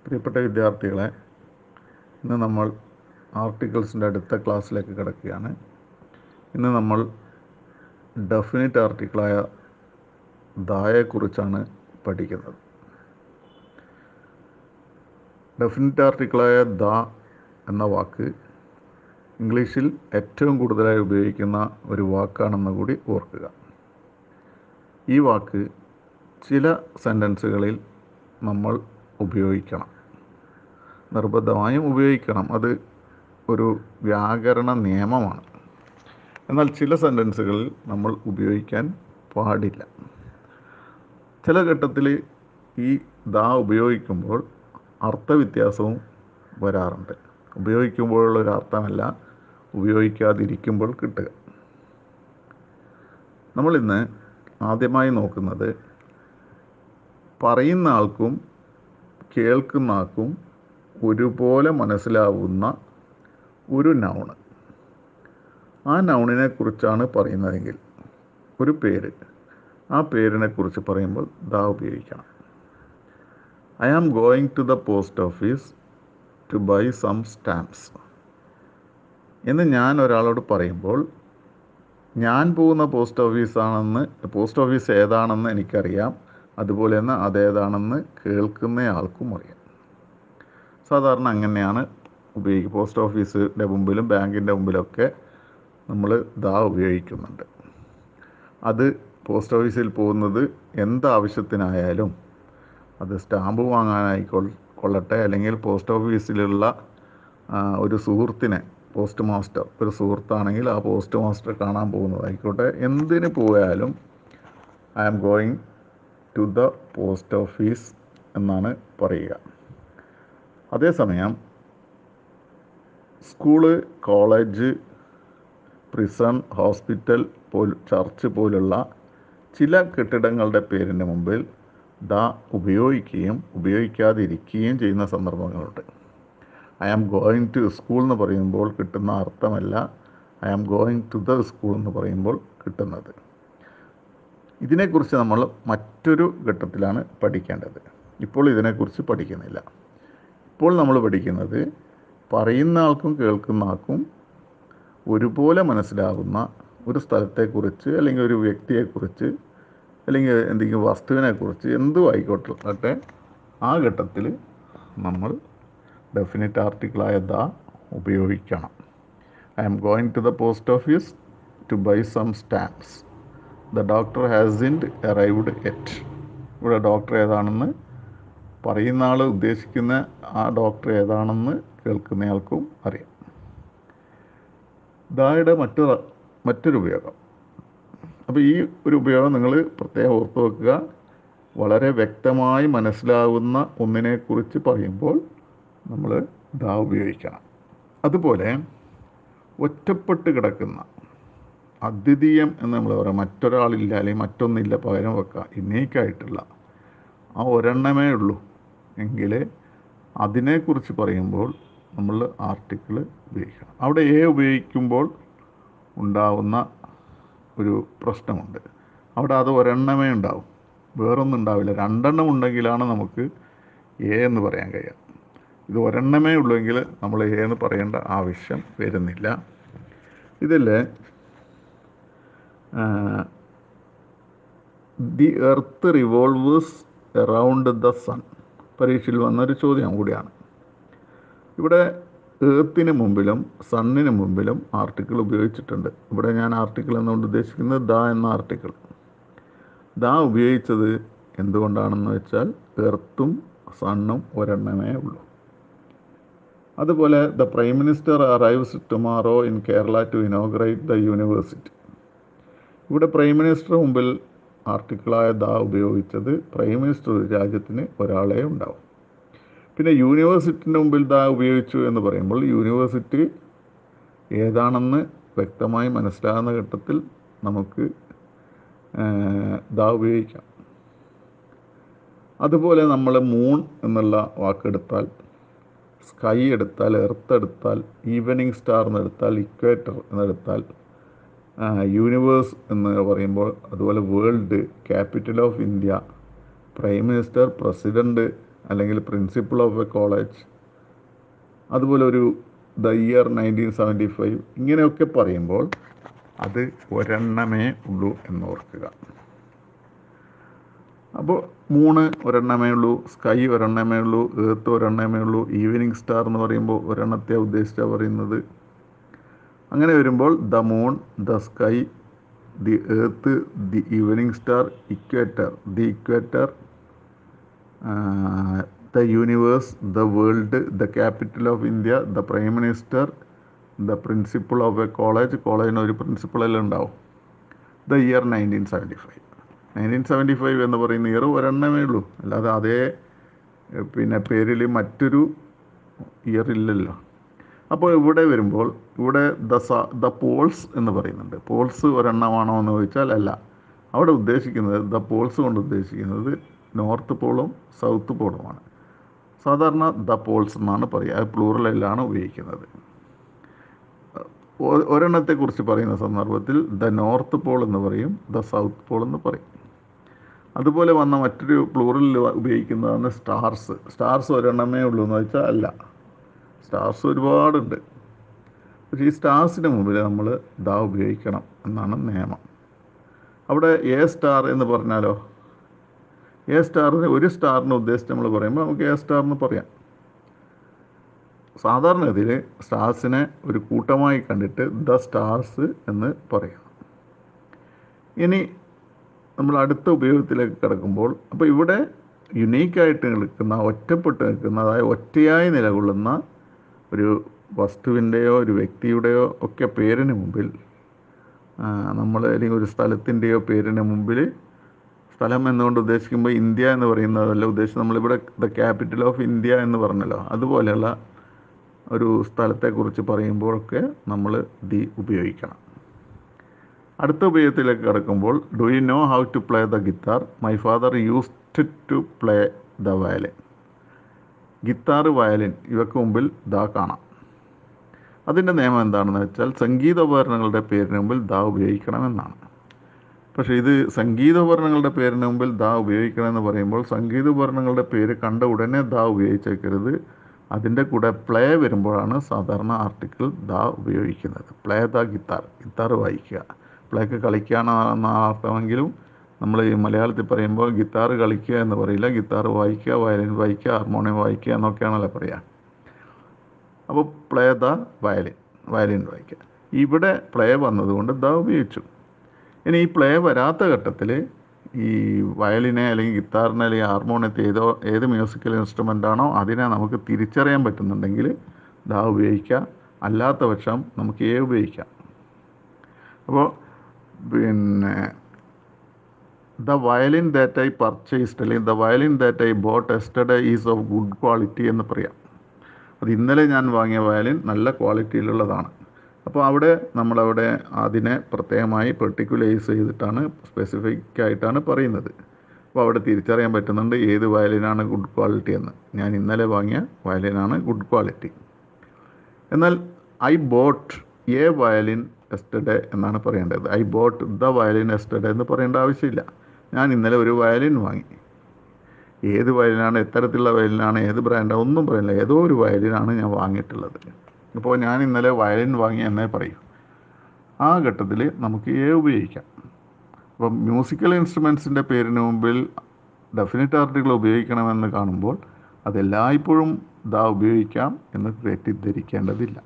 പ്രിയപ്പെട്ട വിദ്യാർത്ഥികളെ ഇന്ന് നമ്മൾ ആർട്ടിക്കിൾസിൻ്റെ അടുത്ത ക്ലാസ്സിലേക്ക് കിടക്കുകയാണ് ഇന്ന് നമ്മൾ ഡെഫിനിറ്റ് ആർട്ടിക്കിളായ ദായെക്കുറിച്ചാണ് പഠിക്കുന്നത് ഡെഫിനിറ്റ് ആർട്ടിക്കിളായ ദ എന്ന വാക്ക് ഇംഗ്ലീഷിൽ ഏറ്റവും കൂടുതലായി ഉപയോഗിക്കുന്ന ഒരു വാക്കാണെന്ന് കൂടി ഓർക്കുക ഈ വാക്ക് ചില സെൻറ്റൻസുകളിൽ നമ്മൾ ഉപയോഗിക്കണം നിർബന്ധമായും ഉപയോഗിക്കണം അത് ഒരു വ്യാകരണ നിയമമാണ് എന്നാൽ ചില സെൻറ്റൻസുകളിൽ നമ്മൾ ഉപയോഗിക്കാൻ പാടില്ല ചില ഘട്ടത്തിൽ ഈ ദാ ഉപയോഗിക്കുമ്പോൾ അർത്ഥവ്യത്യാസവും വരാറുണ്ട് ഉപയോഗിക്കുമ്പോഴുള്ള ഒരു അർത്ഥമല്ല ഉപയോഗിക്കാതിരിക്കുമ്പോൾ കിട്ടുക നമ്മളിന്ന് ആദ്യമായി നോക്കുന്നത് പറയുന്ന ആൾക്കും കേൾക്കുന്ന ആൾക്കും ഒരുപോലെ മനസ്സിലാവുന്ന ഒരു നൗണ് ആ നൗണിനെ കുറിച്ചാണ് പറയുന്നതെങ്കിൽ ഒരു പേര് ആ പേരിനെ കുറിച്ച് പറയുമ്പോൾ ദാ ഉപയോഗിക്കണം I am going to the post office to buy some stamps എന്ന് ഞാൻ ഒരാളോട് പറയുമ്പോൾ ഞാൻ പോകുന്ന പോസ്റ്റ് ഓഫീസാണെന്ന് പോസ്റ്റ് ഓഫീസ് ഏതാണെന്ന് എനിക്കറിയാം അതുപോലെ തന്നെ അതേതാണെന്ന് കേൾക്കുന്ന ആൾക്കും അറിയാം സാധാരണ അങ്ങനെയാണ് ഉപയോഗിക്കുക പോസ്റ്റ് ഓഫീസിൻ്റെ മുമ്പിലും ബാങ്കിൻ്റെ മുമ്പിലൊക്കെ നമ്മൾ ദാ ഉപയോഗിക്കുന്നുണ്ട് അത് പോസ്റ്റ് ഓഫീസിൽ പോകുന്നത് എന്താവശ്യത്തിനായാലും അത് സ്റ്റാമ്പ് വാങ്ങാനായിക്കൊൾ കൊള്ളട്ടെ അല്ലെങ്കിൽ പോസ്റ്റ് ഓഫീസിലുള്ള ഒരു സുഹൃത്തിനെ പോസ്റ്റ് മാസ്റ്റർ ഒരു സുഹൃത്താണെങ്കിൽ ആ പോസ്റ്റ് മാസ്റ്റർ കാണാൻ പോകുന്നതായിക്കോട്ടെ എന്തിന് പോയാലും I am going to the post office എന്നാണ് പറയുക അതേസമയം സ്കൂള് കോളേജ് പ്രിസൺ ഹോസ്പിറ്റൽ പോൽ ചർച്ച് പോലുള്ള ചില കെട്ടിടങ്ങളുടെ പേരിന് മുമ്പിൽ ദ ഉപയോഗിക്കുകയും ഉപയോഗിക്കാതിരിക്കുകയും ചെയ്യുന്ന സന്ദർഭങ്ങളുണ്ട് I am going to school എന്ന് പറയുമ്പോൾ കിട്ടുന്ന അർത്ഥമല്ല I am going to the school എന്ന് പറയുമ്പോൾ കിട്ടുന്നത് ഇതിനെക്കുറിച്ച് നമ്മൾ മറ്റൊരു ഘട്ടത്തിലാണ് പഠിക്കേണ്ടത് ഇപ്പോൾ ഇതിനെക്കുറിച്ച് പഠിക്കുന്നില്ല ഇപ്പോൾ നമ്മൾ പഠിക്കുന്നത് പറയുന്ന ആൾക്കും കേൾക്കുന്ന ആൾക്കും ഒരുപോലെ മനസ്സിലാകുന്ന ഒരു സ്ഥലത്തെക്കുറിച്ച് അല്ലെങ്കിൽ ഒരു വ്യക്തിയെക്കുറിച്ച് അല്ലെങ്കിൽ എന്തെങ്കിലും വസ്തുവിനെക്കുറിച്ച് എന്തും ആയിക്കോട്ടെ ആ ഘട്ടത്തിൽ നമ്മൾ ഡെഫിനിറ്റ് ആർട്ടിക്കിളായ ദ ഉപയോഗിക്കണം I am going to the post office to buy some stamps the doctor has ഇൻഡ് അറൈവ്ഡ് എറ്റ് ഇവിടെ ഡോക്ടർ ഏതാണെന്ന് പറയുന്ന ആൾ ഉദ്ദേശിക്കുന്ന ആ ഡോക്ടർ ഏതാണെന്ന് കേൾക്കുന്നയാൾക്കും അറിയാം ദായുടെ മറ്റൊരു മറ്റൊരു ഉപയോഗം അപ്പോൾ ഈ ഒരു ഉപയോഗം നിങ്ങൾ പ്രത്യേകം ഓർത്ത് വെക്കുക വളരെ വ്യക്തമായി മനസ്സിലാവുന്ന ഒന്നിനെക്കുറിച്ച് പറയുമ്പോൾ നമ്മൾ ദാ ഉപയോഗിക്കണം അതുപോലെ ഒറ്റപ്പെട്ട് കിടക്കുന്ന അദ്വിതീയം എന്ന് നമ്മൾ പറയാം മറ്റൊരാളില്ല അല്ലെങ്കിൽ മറ്റൊന്നില്ല പകരം വെക്കുക ഇന്നേക്കായിട്ടുള്ള ആ ഒരെണ്ണമേ ഉള്ളൂ എങ്കിൽ അതിനെക്കുറിച്ച് പറയുമ്പോൾ നമ്മൾ ആർട്ടിക്കിൾ ഉപയോഗിക്കണം അവിടെ എ ഉപയോഗിക്കുമ്പോൾ ഉണ്ടാവുന്ന ഒരു പ്രശ്നമുണ്ട് അവിടെ അത് ഒരെണ്ണമേ ഉണ്ടാവും വേറൊന്നും ഉണ്ടാവില്ല രണ്ടെണ്ണം ഉണ്ടെങ്കിലാണ് നമുക്ക് എ എന്ന് പറയാൻ കഴിയുക ഇത് ഒരെണ്ണമേ ഉള്ളൂവെങ്കിൽ നമ്മൾ എ എന്ന് പറയേണ്ട ആവശ്യം വരുന്നില്ല ഇതിൽ the earth revolves around the sun പരീക്ഷയിൽ വന്നൊരു ചോദ്യം കൂടിയാണ് ഇവിടെ ഏത്തിന് മുമ്പിലും സണ്ണിന് മുമ്പിലും ആർട്ടിക്കിൾ ഉപയോഗിച്ചിട്ടുണ്ട് ഇവിടെ ഞാൻ ആർട്ടിക്കിൾ എന്നുകൊണ്ട് ഉദ്ദേശിക്കുന്നത് ദ എന്ന ആർട്ടിക്കിൾ ദ ഉപയോഗിച്ചത് എന്തുകൊണ്ടാണെന്ന് വെച്ചാൽ എർത്തും സണ്ണും ഒരെണ്ണമേ ഉള്ളൂ അതുപോലെ the prime minister arrives tomorrow in Kerala to inaugurate the university ഇവിടെ പ്രൈം മിനിസ്റ്റർ മുമ്പിൽ ആർട്ടിക്കിളായ ദ ഉപയോഗിച്ചത് പ്രൈം മിനിസ്റ്റർ രാജ്യത്തിന് ഒരാളെ ഉണ്ടാവും പിന്നെ യൂണിവേഴ്സിറ്റിൻ്റെ മുമ്പിൽ ദാ ഉപയോഗിച്ചു എന്ന് പറയുമ്പോൾ യൂണിവേഴ്സിറ്റി ഏതാണെന്ന് വ്യക്തമായി മനസ്സിലാകുന്ന ഘട്ടത്തിൽ നമുക്ക് ദാ ഉപയോഗിക്കാം അതുപോലെ നമ്മൾ മൂൺ എന്നുള്ള വാക്കെടുത്താൽ സ്കൈ എടുത്താൽ എർത്ത് എടുത്താൽ ഈവനിങ് സ്റ്റാർ എന്നെടുത്താൽ ഇക്വേറ്റർ എന്നെടുത്താൽ യൂണിവേഴ്സ് എന്ന് പറയുമ്പോൾ അതുപോലെ world capital of India prime minister president അല്ലെങ്കിൽ പ്രിൻസിപ്പൾ ഓഫ് എ കോളേജ് അതുപോലെ ഒരു the year nineteen seventy five ഇങ്ങനെയൊക്കെ പറയുമ്പോൾ അത് ഒരെണ്ണമേ ഉള്ളൂ എന്നോർക്കുക അപ്പോൾ മൂന്ന് ഒരെണ്ണമേ ഉള്ളൂ സ്കൈ ഒരെണ്ണമേ ഉള്ളൂ ഏർത്ത് ഒരെണ്ണമേ ഉള്ളൂ ഈവനിങ് സ്റ്റാർ എന്ന് പറയുമ്പോൾ ഒരെണ്ണത്തെ ഉദ്ദേശിച്ചാണ് പറയുന്നത് അങ്ങനെ വരുമ്പോൾ the moon the sky the earth the evening star equator the equator the universe the world the capital of India the prime minister the principal of a college കോളേജിന് ഒരു പ്രിൻസിപ്പളെല്ലാം ഉണ്ടാവും the year nineteen seventy five nineteen seventy five എന്ന് പറയുന്ന year ഒരെണ്ണമേ ഉള്ളൂ അല്ലാതെ അതേ ഏഹ്, പിന്നെ പേരിൽ മറ്റൊരു ഇയർ ഇല്ലല്ലോ അപ്പോൾ ഇവിടെ വരുമ്പോൾ ഇവിടെ ദ സ ദ പോൾസ് എന്ന് പറയുന്നുണ്ട് പോൾസ് ഒരെണ്ണമാണോ എന്ന് ചോദിച്ചാൽ അല്ല അവിടെ ഉദ്ദേശിക്കുന്നത് ദ പോൾസ് കൊണ്ട് ഉദ്ദേശിക്കുന്നത് നോർത്ത് പോളും സൗത്ത് പോളുമാണ് സാധാരണ ദ പോൾസ് എന്നാണ് പറയുക അത് പ്ലൂറലിലാണ് ഉപയോഗിക്കുന്നത് ഒ- ഒരെണ്ണത്തെക്കുറിച്ച് പറയുന്ന സന്ദർഭത്തിൽ ദ നോർത്ത് പോൾ എന്ന് പറയും ദ സൗത്ത് പോൾ എന്ന് പറയും അതുപോലെ വന്ന മറ്റൊരു പ്ലൂറലിൽ ഉപയോഗിക്കുന്നതാണ് സ്റ്റാർസ് സ്റ്റാർസ് ഒരെണ്ണമേ ഉള്ളൂ എന്ന് വെച്ചാൽ അല്ല സ്റ്റാർസ് ഒരുപാടുണ്ട് പക്ഷേ ഈ സ്റ്റാർസിന് മുമ്പിൽ നമ്മൾ ദാ ഉപയോഗിക്കണം എന്നാണ് നിയമം അവിടെ എ സ്റ്റാർ എന്ന് പറഞ്ഞാലോ എ സ്റ്റാറിന് ഒരു സ്റ്റാറിന് ഉദ്ദേശിച്ച് നമ്മൾ പറയുമ്പോൾ നമുക്ക് എ സ്റ്റാർ എന്ന് പറയാം സാധാരണഗതിയിൽ സ്റ്റാർസിനെ ഒരു കൂട്ടമായി കണ്ടിട്ട് ദ സ്റ്റാർസ് എന്ന് പറയാം ഇനി നമ്മൾ അടുത്ത ഉപയോഗത്തിലേക്ക് കിടക്കുമ്പോൾ അപ്പോൾ ഇവിടെ യുണീക്കായിട്ട് നിൽക്കുന്ന ഒറ്റപ്പെട്ട് നിൽക്കുന്ന അതായത് ഒറ്റയായി നിലകൊള്ളുന്ന ഒരു വസ്തുവിൻ്റെയോ ഒരു വ്യക്തിയുടെയോ ഒക്കെ പേരിന് മുമ്പിൽ നമ്മൾ അല്ലെങ്കിൽ ഒരു സ്ഥലത്തിൻ്റെയോ പേരിന് മുമ്പിൽ സ്ഥലം എന്നുകൊണ്ട് ഉദ്ദേശിക്കുമ്പോൾ ഇന്ത്യ എന്ന് പറയുന്നതല്ല ഉദ്ദേശിച്ച് നമ്മളിവിടെ ദ ക്യാപിറ്റൽ ഓഫ് ഇന്ത്യ എന്ന് പറഞ്ഞല്ലോ അതുപോലെയുള്ള ഒരു സ്ഥലത്തെക്കുറിച്ച് പറയുമ്പോഴൊക്കെ നമ്മൾ ദി ഉപയോഗിക്കണം അടുത്ത ഉപയോഗത്തിലേക്ക് കിടക്കുമ്പോൾ do you know how to play the guitar my father used to play the violin guitar violin ഇവയ്ക്ക് മുമ്പിൽ ദാ കാണാം അതിൻ്റെ നിയമം എന്താണെന്ന് വെച്ചാൽ സംഗീതോപകരണങ്ങളുടെ പേരിന് മുമ്പിൽ ദാ ഉപയോഗിക്കണമെന്നാണ് പക്ഷേ ഇത് സംഗീതോപകരണങ്ങളുടെ പേരിന് മുമ്പിൽ ദാ ഉപയോഗിക്കണമെന്ന് പറയുമ്പോൾ സംഗീതോപകരണങ്ങളുടെ പേര് കണ്ട ഉടനെ ദാ ഉപയോഗിച്ചേക്കരുത് അതിൻ്റെ കൂടെ പ്ലേ വരുമ്പോഴാണ് സാധാരണ ആർട്ടിക്കിൾ ദാ ഉപയോഗിക്കുന്നത് പ്ലേ ദ ഗിത്താർ ഗിത്താർ വായിക്കുക പ്ലേക്ക് കളിക്കുകയാണെന്ന അർത്ഥമെങ്കിലും നമ്മൾ ഈ മലയാളത്തിൽ പറയുമ്പോൾ ഗിത്താർ കളിക്കുക എന്ന് പറയില്ല ഗിത്താർ വായിക്കുക വയലിൻ വായിക്കുക ഹാർമോണിയം വായിക്കുക എന്നൊക്കെയാണല്ലോ പറയുക അപ്പോൾ പ്ലേ ദ വയലിൻ വയലിൻ വായിക്കുക ഇവിടെ പ്ലേ വന്നതുകൊണ്ട് ദ ഉപയോഗിച്ചു ഇനി ഈ പ്ലേ വരാത്ത ഘട്ടത്തിൽ ഈ വയലിനെ അല്ലെങ്കിൽ ഗിത്താറിനെ അല്ലെങ്കിൽ ഹാർമോണിയത്തെ ഏതോ ഏത് മ്യൂസിക്കൽ ഇൻസ്ട്രുമെൻ്റ് ആണോ അതിനെ നമുക്ക് തിരിച്ചറിയാൻ പറ്റുന്നുണ്ടെങ്കിൽ ദാ ഉപയോഗിക്കാം അല്ലാത്ത പക്ഷം നമുക്ക് ഏ ഉപയോഗിക്കാം അപ്പോൾ പിന്നെ the violin that I purchased അല്ലെങ്കിൽ the violin that I bought yesterday is of good quality എന്ന് പറയാം അത് ഇന്നലെ ഞാൻ വാങ്ങിയ വയലിൻ നല്ല ക്വാളിറ്റിയിലുള്ളതാണ് അപ്പോൾ അവിടെ നമ്മളവിടെ അതിനെ പ്രത്യേകമായി പെർട്ടിക്കുലൈസ് ചെയ്തിട്ടാണ് സ്പെസിഫിക് ആയിട്ടാണ് പറയുന്നത് അപ്പോൾ അവിടെ തിരിച്ചറിയാൻ പറ്റുന്നുണ്ട് ഏത് വയലിനാണ് ഗുഡ് ക്വാളിറ്റി എന്ന് ഞാൻ ഇന്നലെ വാങ്ങിയ വയലിനാണ് ഗുഡ് ക്വാളിറ്റി എന്നാൽ I bought a violin yesterday എന്നാണ് പറയേണ്ടത് I bought the violin yesterday എന്ന് പറയേണ്ട ആവശ്യമില്ല ഞാൻ ഇന്നലെ ഒരു വയലിൻ വാങ്ങി ഏത് വയലിനാണ് എത്തരത്തിലുള്ള വയലിനാണ് ഏത് ബ്രാൻഡാണ് ഒന്നും പറയില്ല ഏതോ ഒരു വയലിനാണ് ഞാൻ വാങ്ങിയിട്ടുള്ളത് അപ്പോൾ ഞാൻ ഇന്നലെ വയലിൻ വാങ്ങി എന്നേ പറയൂ ആ ഘട്ടത്തിൽ നമുക്ക് എ ഉപയോഗിക്കാം അപ്പം മ്യൂസിക്കൽ ഇൻസ്ട്രുമെൻസിൻ്റെ പേരിന് മുമ്പിൽ ഡെഫിനറ്റ് ആർട്ടിക്കിൾ ഉപയോഗിക്കണമെന്ന് കാണുമ്പോൾ അതെല്ലായ്പ്പോഴും ദാ ഉപയോഗിക്കാം എന്ന് തെറ്റിദ്ധരിക്കേണ്ടതില്ല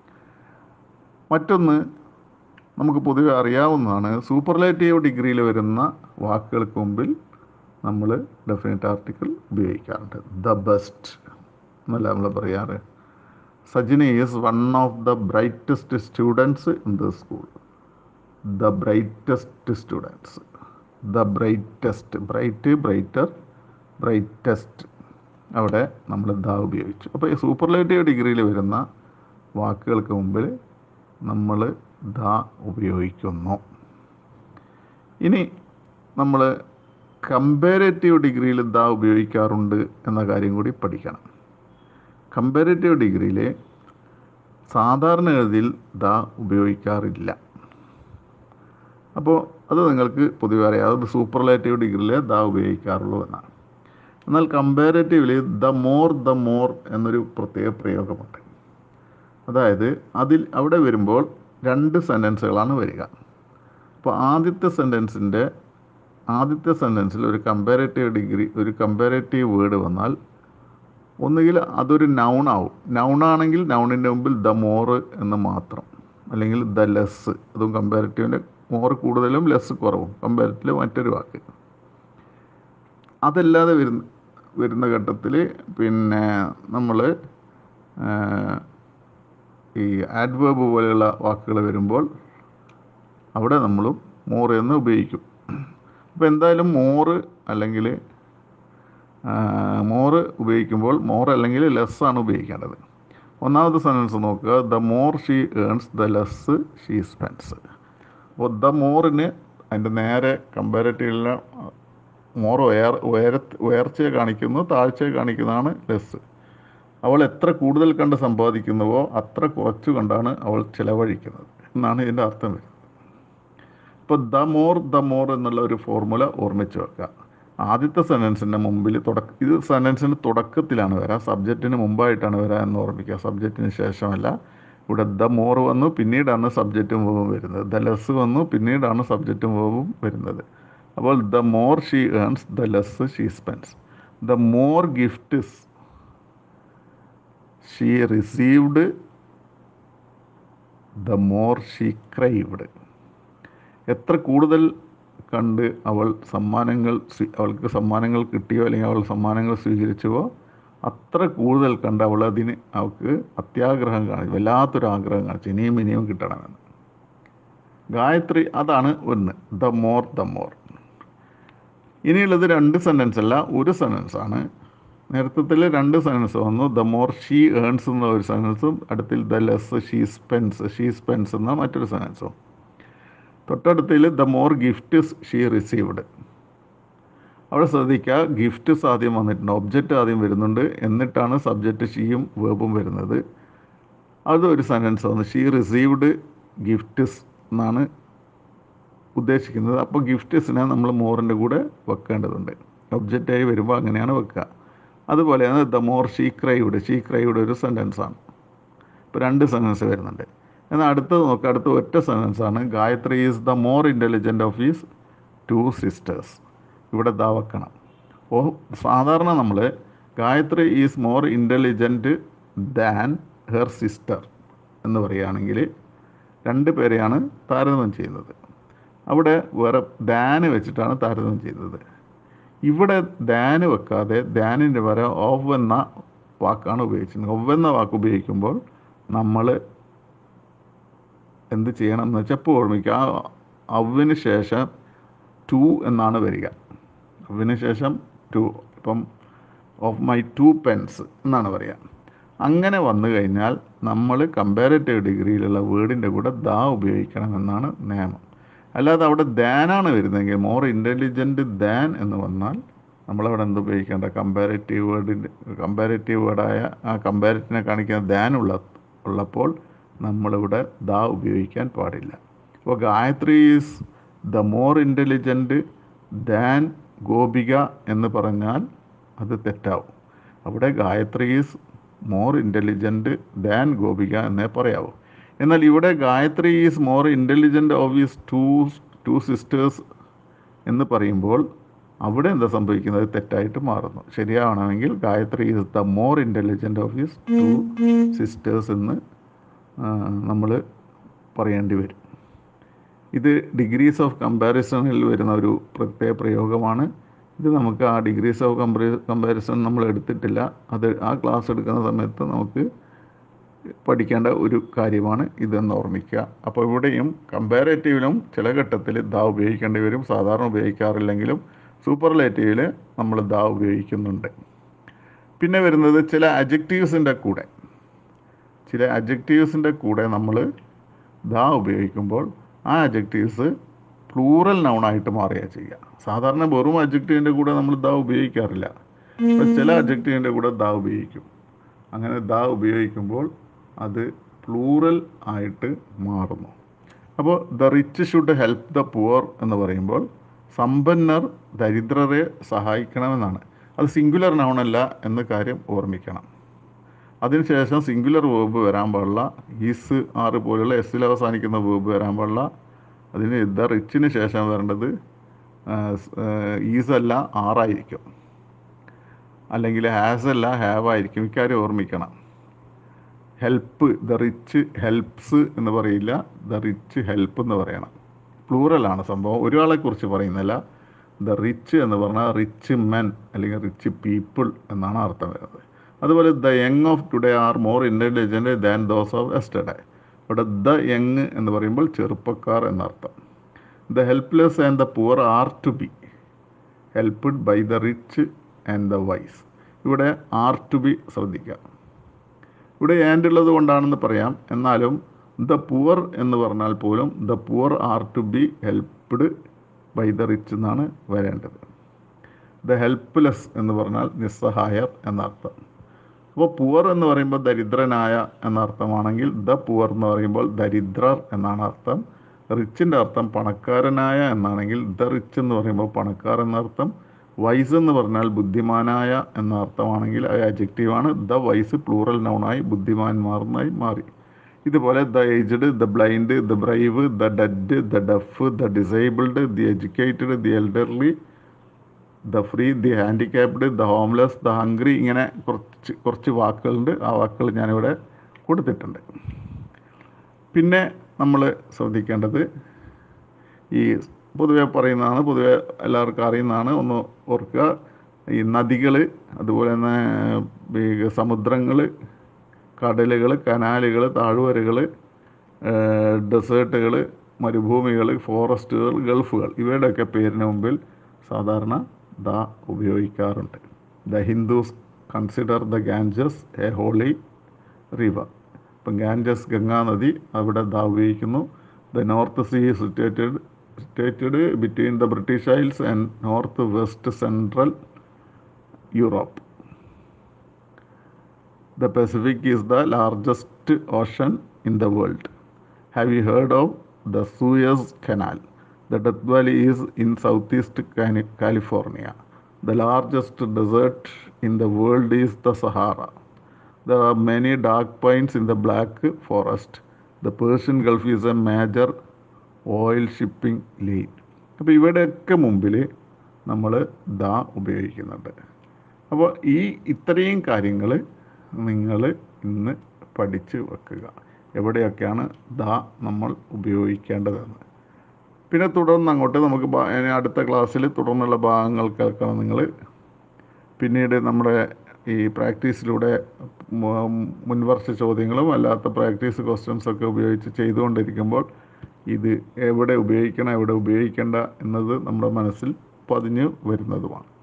മറ്റൊന്ന് നമുക്ക് പൊതുവെ അറിയാവുന്നതാണ് സൂപ്പർലേറ്റീവ് ഡിഗ്രിയിൽ വരുന്ന വാക്കുകൾക്ക് മുമ്പിൽ നമ്മൾ ഡെഫിനറ്റ് ആർട്ടിക്കിൾ ഉപയോഗിക്കാറുണ്ട് ദ ബെസ്റ്റ് എന്നല്ല നമ്മൾ പറയാറ് Sajina is one of the brightest students in the school the brightest students the brightest bright brighter brightest അവിടെ നമ്മൾ ദ ഉപയോഗിച്ചു അപ്പോൾ ഈ സൂപ്പർലേറ്റീവ് ഡിഗ്രിയിൽ വരുന്ന വാക്കുകൾക്ക് മുമ്പിൽ നമ്മൾ ദ ഉപയോഗിക്കുന്നു ഇനി നമ്മൾ കമ്പാരേറ്റീവ് ഡിഗ്രിയിൽ ദ ഉപയോഗിക്കാറുണ്ട് എന്ന കാര്യം കൂടി പഠിക്കണം കമ്പാരേറ്റീവ് ഡിഗ്രിയിൽ സാധാരണഗതിയിൽ ദ ഉപയോഗിക്കാറില്ല അപ്പോൾ അത് നിങ്ങൾക്ക് പൊതുവെ അറിയാം അത് സൂപ്പർലേറ്റീവ് ഡിഗ്രിയിലെ ദ ഉപയോഗിക്കാറുള്ളൂ എന്നാണ് എന്നാൽ comparatively the more the more എന്നൊരു പ്രത്യേക പ്രയോഗമുണ്ട് അതായത് അതിൽ അവിടെ വരുമ്പോൾ രണ്ട് സെൻറ്റൻസുകളാണ് വരിക അപ്പോൾ ആദ്യത്തെ സെൻറ്റൻസിൻ്റെ ആദ്യത്തെ സെൻറ്റൻസിൽ ഒരു കമ്പാരറ്റീവ് ഡിഗ്രി ഒരു കമ്പാരറ്റീവ് വേർഡ് വന്നാൽ ഒന്നുകിൽ അതൊരു നൗൺ ആവും നൗൺ ആണെങ്കിൽ നൗണിൻ്റെ മുമ്പിൽ ദ മോർ എന്ന് മാത്രം അല്ലെങ്കിൽ ദ ലെസ് അതും കമ്പാരറ്റീവിൻ്റെ മോർ കൂടുതലും ലെസ് കുറവും കമ്പാരറ്റീവ് മറ്റൊരു വാക്ക് അതല്ലാതെ വരുന്ന വരുന്ന ഘട്ടത്തിൽ പിന്നെ നമ്മൾ ഈ ആഡ്വേബ് പോലെയുള്ള വാക്കുകൾ വരുമ്പോൾ അവിടെ നമ്മളും മോർ എന്ന് ഉപയോഗിക്കും അപ്പോൾ എന്തായാലും മോറ് അല്ലെങ്കിൽ മോറ് ഉപയോഗിക്കുമ്പോൾ മോർ അല്ലെങ്കിൽ ലെസ് ആണ് ഉപയോഗിക്കേണ്ടത് ഒന്നാമത്തെ സെൻറ്റൻസ് നോക്കുക the more she earns the less she spends അപ്പോൾ ദ മോറിന് അതിൻ്റെ നേരെ കമ്പാരറ്റീവിലെ മോർ ഉയർ ഉയര ഉയർച്ചയെ കാണിക്കുന്നു താഴ്ചയെ കാണിക്കുന്നതാണ് ലെസ് അവൾ എത്ര കൂടുതൽ കണ്ട് സമ്പാദിക്കുന്നുവോ അത്ര കുറച്ചു കണ്ടാണ് അവൾ ചിലവഴിക്കുന്നത് എന്നാണ് ഇതിൻ്റെ അർത്ഥം വരുന്നത് ഇപ്പോൾ ദ മോർ ദ മോർ എന്നുള്ള ഒരു ഫോർമുല ഓർമ്മിച്ച് വെക്കുക ആദ്യത്തെ സെൻറ്റൻസിൻ്റെ മുമ്പിൽ തുടക്ക ഇത് സെൻറ്റൻസിൻ്റെ തുടക്കത്തിലാണ് വരിക സബ്ജക്റ്റിന് മുമ്പായിട്ടാണ് വരിക എന്ന് ഓർമ്മിക്കുക സബ്ജക്റ്റിന് ശേഷമല്ല ഇവിടെ ദ മോർ വന്നു പിന്നീടാണ് സബ്ജക്റ്റും വേവും വരുന്നത് ദ ലെസ് വന്നു പിന്നീടാണ് സബ്ജക്റ്റും വേവും വരുന്നത് അപ്പോൾ the more she earns the less she spends the more gifts she received the more she craved എത്ര കൂടുതൽ കണ്ട് അവൾ സമ്മാനങ്ങൾ അവൾക്ക് സമ്മാനങ്ങൾ കിട്ടിയോ അല്ലെങ്കിൽ അവൾ സമ്മാനങ്ങൾ സ്വീകരിച്ചുവോ അത്ര കൂടുതൽ കണ്ട് അവൾ അതിന് അവൾക്ക് അത്യാഗ്രഹം കാണിച്ചു വല്ലാത്തൊരു ആഗ്രഹം കാണിച്ചു ഇനിയും ഇനിയും കിട്ടണമെന്ന് ഗായത്രി അതാണ് ഒന്ന് ദ മോർ ദ മോർ ഇനിയുള്ളത് രണ്ട് സെൻറ്റൻസ് അല്ല ഒരു സെൻറ്റൻസ് ആണ് നേരത്തെ രണ്ട് സെൻറ്റൻസ് വന്നു ദ മോർ ഷീ ഏൺസ് എന്ന ഒരു സെൻറ്റൻസും അടുത്തിൽ the less she spends she spends എന്ന മറ്റൊരു സെൻറ്റൻസും തൊട്ടടുത്തിൽ the more gifts she received അവിടെ ശ്രദ്ധിക്കുക ഗിഫ്റ്റ്സ് ആദ്യം വന്നിട്ടുണ്ട് ഒബ്ജക്റ്റ് ആദ്യം വരുന്നുണ്ട് എന്നിട്ടാണ് സബ്ജക്റ്റ് ഷീയും വേബും വരുന്നത് അതൊരു സെൻറ്റൻസ് വന്നു ഷീ റിസീവ്ഡ് ഗിഫ്റ്റ്സ് എന്നാണ് ഉദ്ദേശിക്കുന്നത് അപ്പോൾ ഗിഫ്റ്റ്സിനെ നമ്മൾ മോറിൻ്റെ കൂടെ വെക്കേണ്ടതുണ്ട് ഒബ്ജക്റ്റായി വരുമ്പോൾ അങ്ങനെയാണ് വെക്കുക അതുപോലെയാണ് the more she craved she craved ഒരു സെൻറ്റൻസ് ആണ് ഇപ്പോൾ രണ്ട് സെൻറ്റൻസ് വരുന്നുണ്ട് എന്നാൽ അടുത്തത് നോക്കുക അടുത്ത ഒറ്റ സെൻറ്റൻസ് ആണ് Gayatri is the more intelligent of is two sisters ഇവിടെ ദാ വെക്കണം ഓ സാധാരണ നമ്മൾ Gayatri is more intelligent than her sister എന്ന് പറയുകയാണെങ്കിൽ രണ്ട് പേരെയാണ് താരതമ്യം ചെയ്യുന്നത് അവിടെ വേറെ ദാന് വെച്ചിട്ടാണ് താരതമ്യം ചെയ്യുന്നത് ഇവിടെ ദാന് വെക്കാതെ ദാനിൻ്റെ പകരം ഓവ് എന്ന വാക്കാണ് ഉപയോഗിച്ചിരുന്നത് ഒവ് എന്ന വാക്ക് ഉപയോഗിക്കുമ്പോൾ നമ്മൾ എന്ത് ചെയ്യണം എന്ന് വെച്ചാൽ ഇപ്പോൾ ഓർമ്മിക്കുക ആ അവന് ശേഷം ടു എന്നാണ് വരിക അവന് ശേഷം ടു ഇപ്പം ഓഫ് മൈ ടു പെൻസ് എന്നാണ് പറയുക അങ്ങനെ വന്നു കഴിഞ്ഞാൽ നമ്മൾ കമ്പാരറ്റീവ് ഡിഗ്രിയിലുള്ള വേർഡിൻ്റെ കൂടെ ദാ ഉപയോഗിക്കണമെന്നാണ് നിയമം അല്ലാതെ അവിടെ ദാനാണ് വരുന്നതെങ്കിൽ മോർ ഇൻ്റലിജൻറ്റ് ദാൻ എന്ന് വന്നാൽ നമ്മളവിടെ എന്ത് ഉപയോഗിക്കേണ്ട കമ്പാരറ്റീവ് വേർഡിൻ്റെ കമ്പാരറ്റീവ് വേർഡായ ആ കമ്പാരറ്റിനെ കാണിക്കുന്ന ദാൻ ഉള്ള ഉള്ളപ്പോൾ നമ്മളിവിടെ ദാ ഉപയോഗിക്കാൻ പാടില്ല അപ്പോൾ Gayatri is the more intelligent than Gopika എന്ന് പറഞ്ഞാൽ അത് തെറ്റാവും അവിടെ Gayatri is more intelligent than Gopika എന്നേ പറയാവൂ എന്നാൽ ഇവിടെ Gayatri is more intelligent of is two two sisters എന്ന് പറയുമ്പോൾ അവിടെ എന്താ സംഭവിക്കുന്നത് തെറ്റായിട്ട് മാറുന്നു ശരിയാവണമെങ്കിൽ Gayatri is the more intelligent of is two sisters എന്ന് നമ്മൾ പറയേണ്ടി വരും ഇത് ഡിഗ്രീസ് ഓഫ് കമ്പാരിസണിൽ വരുന്ന ഒരു പ്രത്യേക പ്രയോഗമാണ് ഇത് നമുക്ക് ആ ഡിഗ്രീസ് ഓഫ് കമ്പറി കമ്പാരിസൺ നമ്മൾ എടുത്തിട്ടില്ല അത് ആ ക്ലാസ് എടുക്കുന്ന സമയത്ത് നമുക്ക് പഠിക്കേണ്ട ഒരു കാര്യമാണ് ഇതെന്ന് ഓർമ്മിക്കുക അപ്പോൾ ഇവിടെയും കമ്പാരേറ്റീവിലും ചില ഘട്ടത്തിൽ ദാ ഉപയോഗിക്കേണ്ടി വരും സാധാരണ ഉപയോഗിക്കാറില്ലെങ്കിലും സൂപ്പർലേറ്റീവിൽ നമ്മൾ ദാ ഉപയോഗിക്കുന്നുണ്ട് പിന്നെ വരുന്നത് ചില അജക്റ്റീവ്സിൻ്റെ കൂടെ ചില അജക്റ്റീവ്സിൻ്റെ കൂടെ നമ്മൾ ദാ ഉപയോഗിക്കുമ്പോൾ ആ അജക്റ്റീവ്സ് പ്ലൂറൽ നൗണായിട്ട് മാറുകയാണ് ചെയ്യുക സാധാരണ വെറും അജക്റ്റീവിൻ്റെ കൂടെ നമ്മൾ ദാ ഉപയോഗിക്കാറില്ല അപ്പം ചില അജക്റ്റീവിൻ്റെ കൂടെ ദാ ഉപയോഗിക്കും അങ്ങനെ ദാ ഉപയോഗിക്കുമ്പോൾ അത് പ്ലൂറൽ ആയിട്ട് മാറുന്നു അപ്പോൾ the rich should help the poor എന്ന് പറയുമ്പോൾ സമ്പന്നർ ദരിദ്രരെ സഹായിക്കണമെന്നാണ് അത് സിംഗുലർ നൗണല്ല എന്ന കാര്യം ഓർമ്മിക്കണം അതിനുശേഷം സിംഗുലർ വേർബ് വരാൻ പാടില്ല ഈസ് ആറ് പോലുള്ള എസ്സിൽ അവസാനിക്കുന്ന വേർബ് വരാൻ പാടില്ല അതിന് ദ റിച്ചിന് ശേഷം വരേണ്ടത് ഈസ് അല്ല ആറായിരിക്കും അല്ലെങ്കിൽ ഹാസ് അല്ല ഹാവ് ആയിരിക്കും ഇക്കാര്യം ഓർമ്മിക്കണം ഹെൽപ്പ് ദ റിച്ച് ഹെൽപ്സ് എന്ന് പറയില്ല ദ റിച്ച് ഹെൽപ്പ് എന്ന് പറയണം പ്ലൂറലാണ് സംഭവം ഒരാളെ കുറിച്ച് പറയുന്നില്ല ദ റിച്ച് എന്ന് പറഞ്ഞാൽ റിച്ച് മെൻ അല്ലെങ്കിൽ റിച്ച് പീപ്പിൾ എന്നാണ് അർത്ഥം വരുന്നത് അതുപോലെ the young of today are more intelligent than those of yesterday ഇവിടെ ദ യങ് എന്ന് പറയുമ്പോൾ ചെറുപ്പക്കാർ എന്നർത്ഥം the helpless and the poor are to be helped by the rich and the wise ഇവിടെ ആർ ടു ബി ശ്രദ്ധിക്കുക ഇവിടെ and ഉള്ളത് കൊണ്ടാണെന്ന് പറയാം എന്നാലും ദ പുവർ എന്ന് പറഞ്ഞാൽ പോലും the poor are to be helped by the rich എന്നാണ് വരേണ്ടത് ദ ഹെൽപ്ലെസ് എന്ന് പറഞ്ഞാൽ നിസ്സഹായർ എന്നർത്ഥം അപ്പോൾ പുവർ എന്ന് പറയുമ്പോൾ ദരിദ്രനായ എന്നർത്ഥമാണെങ്കിൽ ദ പുവർ എന്ന് പറയുമ്പോൾ ദരിദ്രർ എന്നാണ് അർത്ഥം റിച്ചിൻ്റെ അർത്ഥം പണക്കാരനായ എന്നാണെങ്കിൽ ദ റിച്ച് എന്ന് പറയുമ്പോൾ പണക്കാർ എന്നർത്ഥം വൈസ് എന്ന് പറഞ്ഞാൽ ബുദ്ധിമാനായ എന്ന അർത്ഥമാണെങ്കിൽ അത് അജക്റ്റീവാണ് ദ വൈസ് പ്ലൂറൽ നൗണായി ബുദ്ധിമാന്മാർ എന്നായി മാറി ഇതുപോലെ the aged the blind the brave the dead the deaf the disabled the educated the elderly the free the handicapped the homeless the hungry ഇങ്ങനെ കുറച്ച് കുറച്ച് വാക്കുകളുണ്ട് ആ വാക്കുകൾ ഞാനിവിടെ കൊടുത്തിട്ടുണ്ട് പിന്നെ നമ്മൾ ശ്രദ്ധിക്കേണ്ടത് ഈ പൊതുവെ പറയുന്നതാണ് പൊതുവെ എല്ലാവർക്കും അറിയുന്നതാണ് ഒന്ന് ഓർക്കുക ഈ നദികൾ അതുപോലെ തന്നെ ഈ സമുദ്രങ്ങൾ കടലുകൾ കനാലുകൾ താഴ്വരകൾ ഡെസേർട്ടുകൾ മരുഭൂമികൾ ഫോറസ്റ്റുകൾ ഗൾഫുകൾ ഇവയുടെയൊക്കെ പേരിന് മുമ്പിൽ സാധാരണ ദ ഉപയോഗിക്കാറുണ്ട് the Hindus consider the Ganges a holy river ഇപ്പം ഗാൻജസ് ഗംഗാ നദി അവിടെ ദ ഉപയോഗിക്കുന്നു the North Sea situated situated between the British Isles and north west central Europe The Pacific is the largest ocean in the world. Have you heard of the Suez Canal? The Death Valley is in southeast Cani- California. The largest desert in the world is the Sahara. There are many dark pines in the Black Forest. The Persian Gulf is a major oil shipping lane. അപ്പോൾ ഇവിടെയൊക്കെ മുമ്പിൽ നമ്മൾ the ഉപയോഗിക്കുന്നുണ്ട് അപ്പോൾ ഈ ഇത്രയും കാര്യങ്ങൾ നിങ്ങൾ ഇന്ന് പഠിച്ച് വെക്കുക എവിടെയൊക്കെയാണ് ദ നമ്മൾ ഉപയോഗിക്കേണ്ടതെന്ന് പിന്നെ തുടർന്ന് അങ്ങോട്ട് നമുക്ക് ഭാ- ഇനി അടുത്ത ക്ലാസ്സിൽ തുടർന്നുള്ള ഭാഗങ്ങൾ കേൾക്കണം നിങ്ങൾ പിന്നീട് നമ്മുടെ ഈ പ്രാക്ടീസിലൂടെ മു- മുൻവർഷ ചോദ്യങ്ങളും അല്ലാത്ത പ്രാക്ടീസ് ക്വസ്റ്റ്യൻസ് ഒക്കെ ഉപയോഗിച്ച് ചെയ്തുകൊണ്ടിരിക്കുമ്പോൾ ഇത് എവിടെ ഉപയോഗിക്കണം എവിടെ ഉപയോഗിക്കേണ്ട എന്നത് നമ്മുടെ മനസ്സിൽ പതിഞ്ഞു വരുന്നതുമാണ്